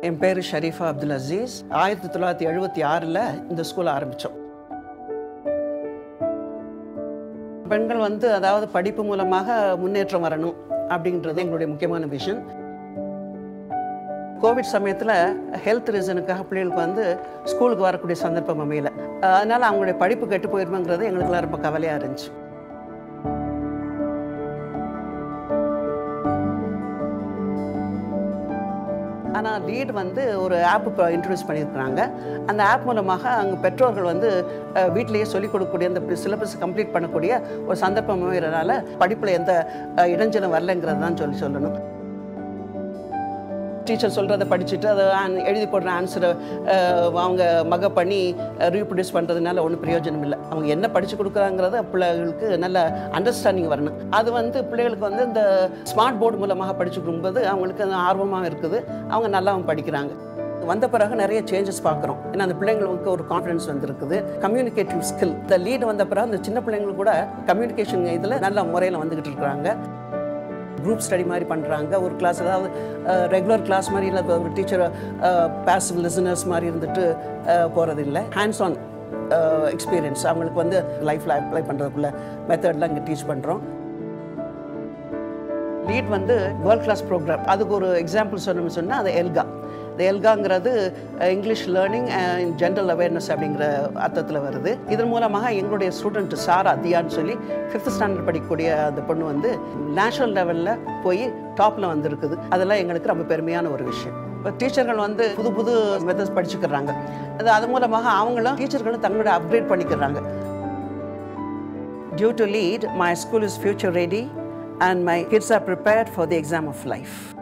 என் பேர் ஷரீஃபா அப்துல் அசீஸ் ஆயிரத்தி தொள்ளாயிரத்தி எழுபத்தி ஆறில் இந்த ஸ்கூல் ஆரம்பித்தோம் பெண்கள் வந்து அதாவது படிப்பு மூலமாக முன்னேற்றம் வரணும் அப்படின்றது எங்களுடைய முக்கியமான விஷன் கோவிட் சமயத்தில் ஹெல்த் ரீசனுக்காக பிள்ளைகளுக்கு வந்து ஸ்கூலுக்கு வரக்கூடிய சந்தர்ப்பம் அமையல அதனால் அவங்களுடைய படிப்பு கெட்டு போயிருமோங்கிறது எங்களுக்குலாம் ரொம்ப கவலையாக இருந்துச்சு ஆனால் லீட் வந்து ஒரு ஆப் இப்போ இன்ட்ரடியூஸ் பண்ணியிருக்கிறாங்க அந்த ஆப் மூலமாக அங்கே பெற்றோர்கள் வந்து அஹ், வீட்டிலேயே சொல்லிக் கொடுக்கக்கூடிய அந்த சிலபஸ் கம்ப்ளீட் பண்ணக்கூடிய ஒரு சந்தர்ப்பம் அமைகிறனால படிப்பில் எந்த அஹ், இடைஞ்சலும் வரலைங்கிறது தான் சொல்லி சொல்லணும் டீச்சர் சொல்கிறத படிச்சுட்டு அதை an- எழுதி போடுற ஆன்சரை அவங்க மக பண்ணி ரீப்ரொடியூஸ் பண்ணுறதுனால ஒன்றும் பிரயோஜனம் இல்லை அவங்க என்ன படித்து கொடுக்குறாங்கிறத பிள்ளைகளுக்கு நல்ல அண்டர்ஸ்டாண்டிங் வரணும் அது வந்து பிள்ளைகளுக்கு வந்து இந்த ஸ்மார்ட் போர்டு மூலமாக படித்து கொடுக்கும்போது அவங்களுக்கு அது ஆர்வமாக இருக்குது அவங்க நல்லாவும் படிக்கிறாங்க வந்த பிறகு நிறைய சேஞ்சஸ் பார்க்குறோம் ஏன்னா அந்த பிள்ளைங்களுக்கு ஒரு கான்ஃபிடன்ஸ் வந்துருக்குது கம்யூனிகேட்டிவ் ஸ்கில் இந்த லீட் வந்த பிறகு அந்த சின்ன பிள்ளைங்களுக்கு கூட கம்யூனிகேஷன் இதில் நல்ல முறையில் வந்துக்கிட்டு இருக்கிறாங்க குரூப் ஸ்டடி மாதிரி பண்ணுறாங்க ஒரு கிளாஸ் அதாவது ரெகுலர் கிளாஸ் மாதிரி இல்லை ஒரு டீச்சர் பேசிவ் லிசனர்ஸ் மாதிரி இருந்துட்டு போகிறது இல்லை ஹேண்ட்ஸ் ஆன் எக்ஸ்பீரியன்ஸ் அவங்களுக்கு வந்து லைஃப்பில் அப்ளை பண்ணுறதுக்குள்ள மெத்தட்லாம் இங்கே டீச் பண்ணுறோம் லீட் வந்து வேர்ல்ட் கிளாஸ் ப்ரோக்ராம் அதுக்கு ஒரு எக்ஸாம்பிள் சொன்னோம்னு சொன்னால் அது எல்கா இந்த எல்காங்கிறது English learning and general awareness அப்படிங்கிற அர்த்தத்தில் வருது இதன் மூலமாக எங்களுடைய ஸ்டூடெண்ட் சாரா தியான்னு சொல்லி ஃபிஃப்த் ஸ்டாண்டர்ட் படிக்கக்கூடிய அந்த பொண்ணு வந்து நேஷனல் லெவலில் போய் டாப்பில் வந்திருக்குது அதெல்லாம் எங்களுக்கு ரொம்ப பெருமையான ஒரு விஷயம் இப்போ டீச்சர்கள் வந்து புது புது மெத்தட்ஸ் படிச்சுக்கிறாங்க அது அது மூலமாக அவங்களும் டீச்சர்களும் தங்களோட அப்கிரேட் பண்ணிக்கிறாங்க Due to lead, my school is future ready and my kids are prepared for the exam of life.